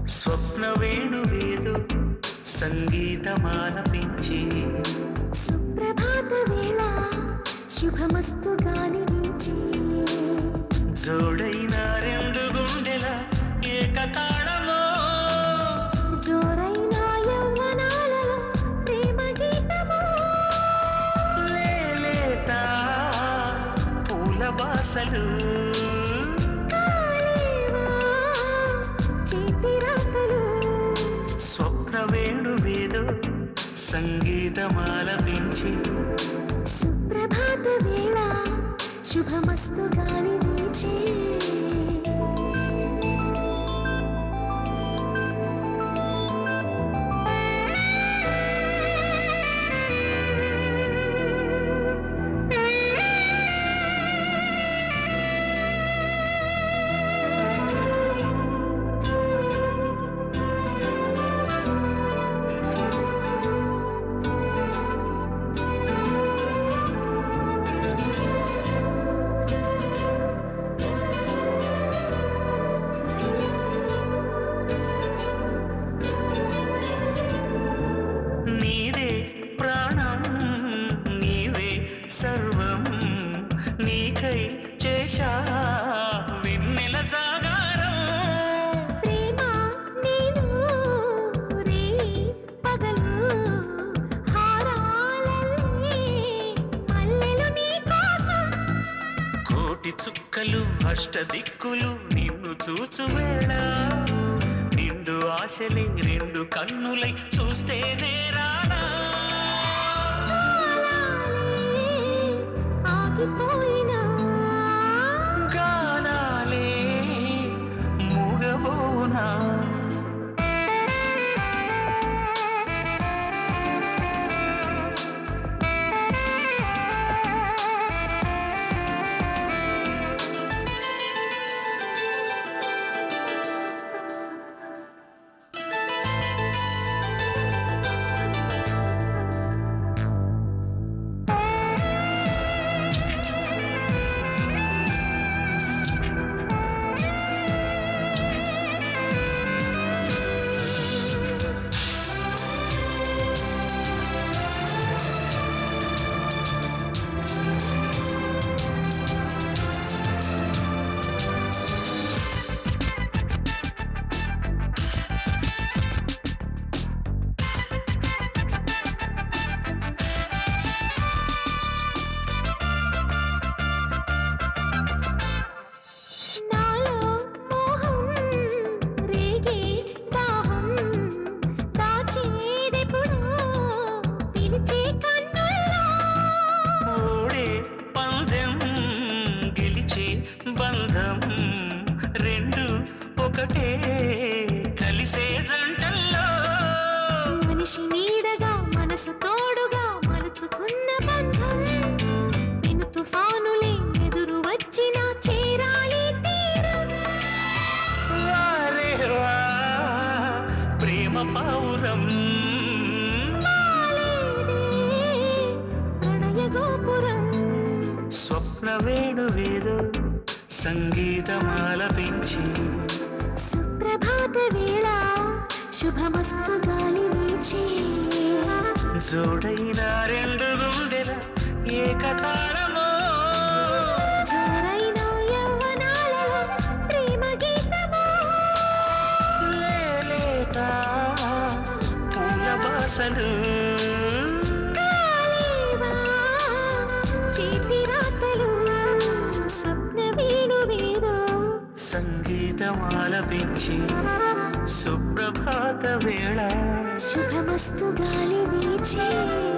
స్వప్న వేణువేదు సంగీతమాలపించి సుప్రభాత వేళ శుభమస్తు గాలి వీచి జోడైన రెండు గుండెల ఏకతాళమో జోరైన యవ్వనాలలో ప్రేమ గీతము లేలేత పూల బాసలు కాలేవా చేతి రాతలు స్వప్న వేణువేదు సంగీతమాలపించి సుప్రభాత వేళ శుభమస్తు గాలి వీచి నీవే ప్రాణం నీవే సర్వం నీకై చేశా వెన్నెల జాగారం ప్రేమ నేను రే పగలు హారాలల్లే మల్లెలు నీ కోసం కోటి చుక్కలు అష్టదిక్కులు నిన్ను చూచువేళ నిండు ఆశలే రెండు కన్నులై చూస్తే నేరాడా ఆగిపోయినా గానాలే మూగబోనా నాలో మోహం రేగే దాహం దాచేదెప్పుడో పిలిచే కన్నుల్లో ఓడే పందెం గెలిచే బంధం రెండు ఒకటే కలిసే జంటల్లో మనిషి నీడగా మనసు తోడుగా మలుచుకున్న బంధం పెను తుఫానులే ఎదురు వచ్చిన చేరాలి తీరం వారే వా, ప్రేమ పౌరం కాలేదే ప్రణయ గోపురం స్వప్న వేణువేదో సంగీతమాలపించి సుప్రభాత వేళ శుభమస్తు గాలి వీచి జోడైన రెండు గుండెల ఏకతాళమో జోరైన యవ్వనాలలో ప్రేమ గీతము లేలేత పూల బాసలు కాలేవా చేతి రాతలు స్వప్న వేణు వేదో సంగీతమాలపించి సుప్రభాత వేళ శుభమస్తు గాలి వీచే